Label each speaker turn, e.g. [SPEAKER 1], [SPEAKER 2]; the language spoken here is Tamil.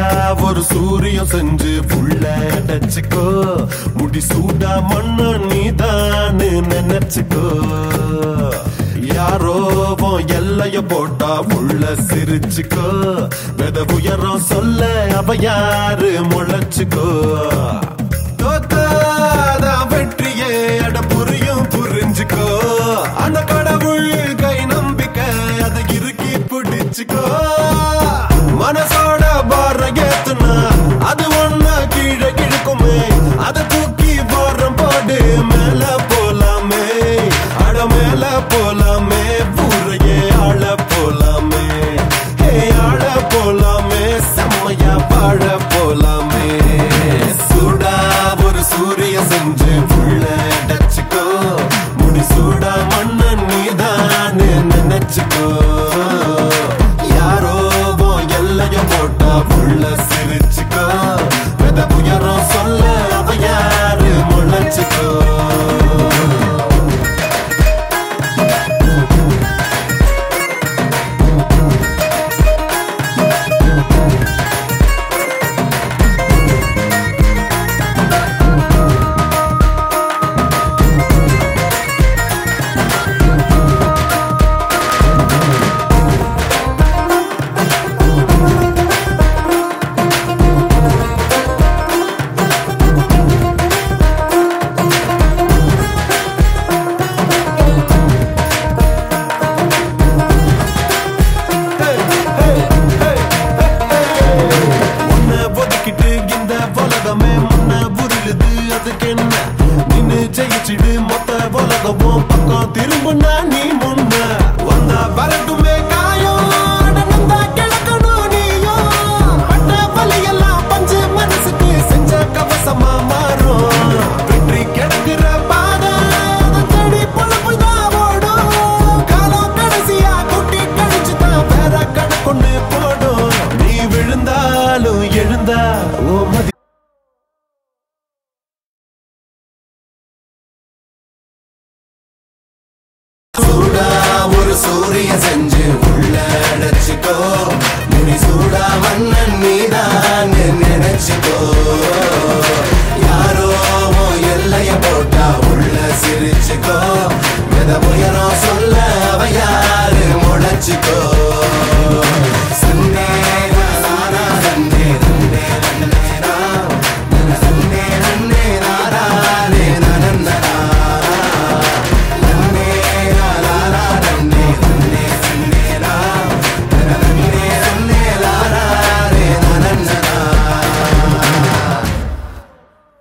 [SPEAKER 1] ஒரு சூரியம் செஞ்சு புள்ள அடைச்சுக்கோ முடி சூடா மண்ண நீதான்னு நினைச்சுக்கோ யாரோ உன் எல்லைய போட்டா உள்ள சிரிச்சுக்கோ வெத உயரம் சொல்ல அவ யாரு முளைச்சுக்கோ தோத்தாதான் வெற்றியே அட புரியும் புரிஞ்சுக்கோ அந்த கடவுள் கை நம்பிக்கை அதை இறுக்கி பிடிச்சுக்கோ மனசோட பார ஏத்துனா அது ஒண்ணு கீழே கிழக்குமே அதை தூக்கி பாரம் போடு மேல போலாமே அட மேல போலாமே ஊரையே ஆள போலாமே ஹே ஆள போலாமே செம்மையா வாழ போலாமே சூடா ஒரு சூரிய செஞ்சு புள்ள அடைச்சுக்கோ முடி சூடா மண்ண நீதான் நினைச்சுக்கோ யாரோ உன் எல்லைய போட்டா புள்ள சிரிச்சுக்கோ வெத உயரம் சொல்ல அவ யாரு முளைச்சுக்கோ உன்னை ஒதுக்கிட்டு இந்த உலகமே முன்ன புரியுது அதுக்கு என்ன நின்னு ஜெயிச்சிடு மொத்த உலகமும் பக்கம் திரும்புனா நீ முன்ன வந்தா வரட்டுமே காயம் நடந்தா கிடக்கணும் நீயும் பட்ட வலியெல்லாம் பஞ்சு மனசுக்கு செஞ்ச கவசமா மாறும் வெற்றி கிடக்குற பாதை அதை தேடி பொழப்பு தான் ஓடும் காலம் கடைசியா குட்டி கழிச்சு தான் வேற கணக்கொண்டு போடும் நீ விழுந்தாலும் எழுந்தா ஓ மதி சூடா ஒரு சூரிய செஞ்சு உள்ள அடைச்சுக்கோ முடி சூடா மன்னன் நீதான் நினைச்சுக்கோ யாரோ உன் எல்லைய போட்டா உள்ள சிரிச்சுக்கோ வெத உயரம் சொல்ல அவ யாரு முளைச்சுக்கோ